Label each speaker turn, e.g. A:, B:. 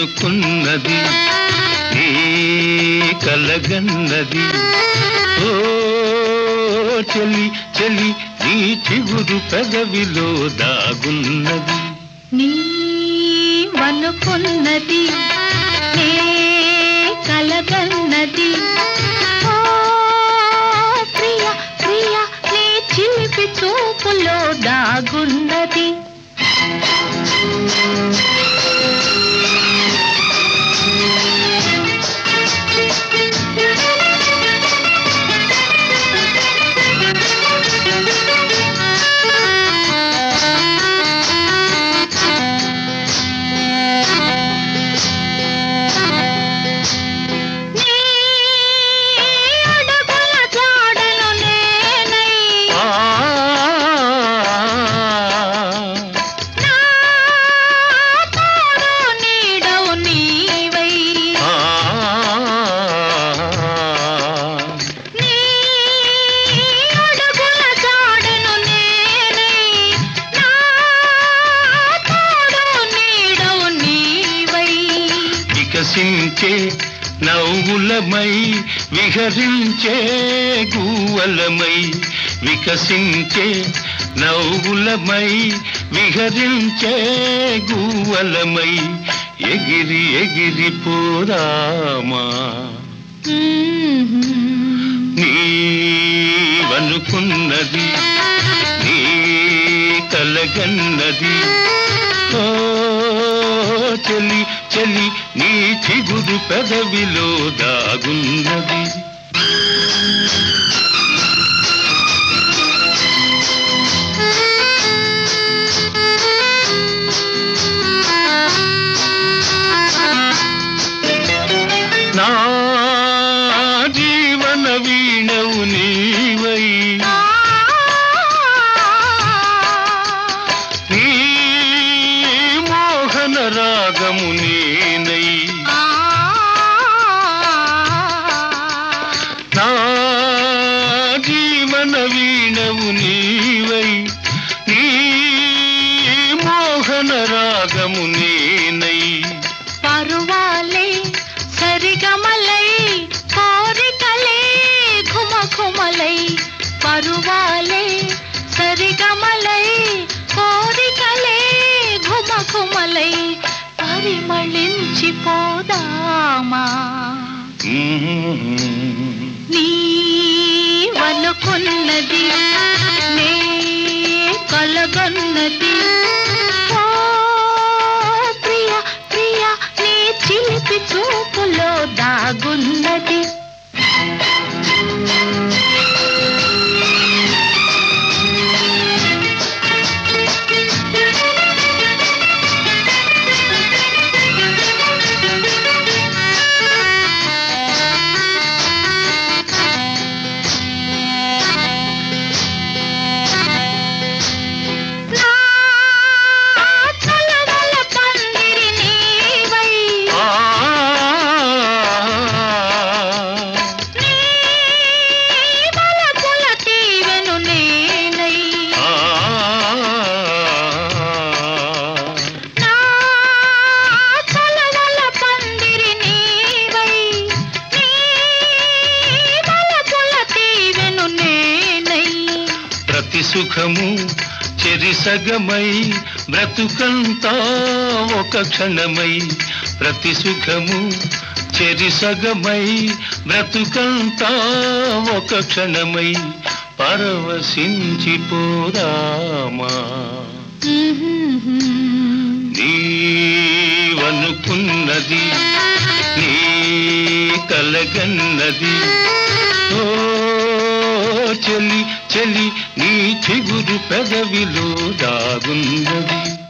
A: నీవనుకున్నది నీ కలగన్నది ఓ చెలి చెలి నీ చిగురు పెదవిలో దాగున్నది
B: నీవనుకున్నది నే కలగన్నది ఓ ప్రియ ప్రియ నీ చిలిపి చూపులో దాగున్నది నీ అడుగుల జాడను నేనై
A: ఆ
B: నా తోడు నీడవు నీవై
A: ఆ
B: నీ అడుగుల జాడను నేనై నా తోడు నీడవు నీవై
A: వికసించే నవ్వులమై విహరించే గువ్వలమై వికసించే నవ్వులమై విహరించే గువ్వలమై ఎగిరి ఎగిరి పోరామా నీవనుకున్నది నీ కలగన్నది ఓ చెలి చెలి నీ చిగురు పెదవిలో దాగున్నది నా జీవన వీణవు నీవై నీ మోహన రాగము నేనై నా జీవన వీణవు నీవై నీ మోహన రాగము నేనై
B: పరువాలే సరిగమలై కోరికలే ఘుమ ఘుమలై పరువాలే సరిగమలై కోరికలే ఘుమ ఘుమలై పరిమళించిపోదామా నీవనుకున్నది నే కలగన్నది ఓ ప్రియ ప్రియ నీ చిలిపి చూపులో దాగున్నది నా చలవల పందిరి నీవై
A: ఆ
B: నీ వలపుల తీవెను నేనై
A: ఆ
B: నా చలవల పందిరి నీవై నీ వలపుల తీవెను నేనై
A: ప్రతి సుఖము చెరిసగమై బ్రతుకంతా ఒక క్షణమై ప్రతి సుఖము చెరిసగమై బ్రతుకంతా ఒక క్షణమై పరవశించిపోరామా నీవనుకున్నది నీ కలగన్నది ఓ చెలి చెలి నీ చిగురు పెదవిలో దాగున్నది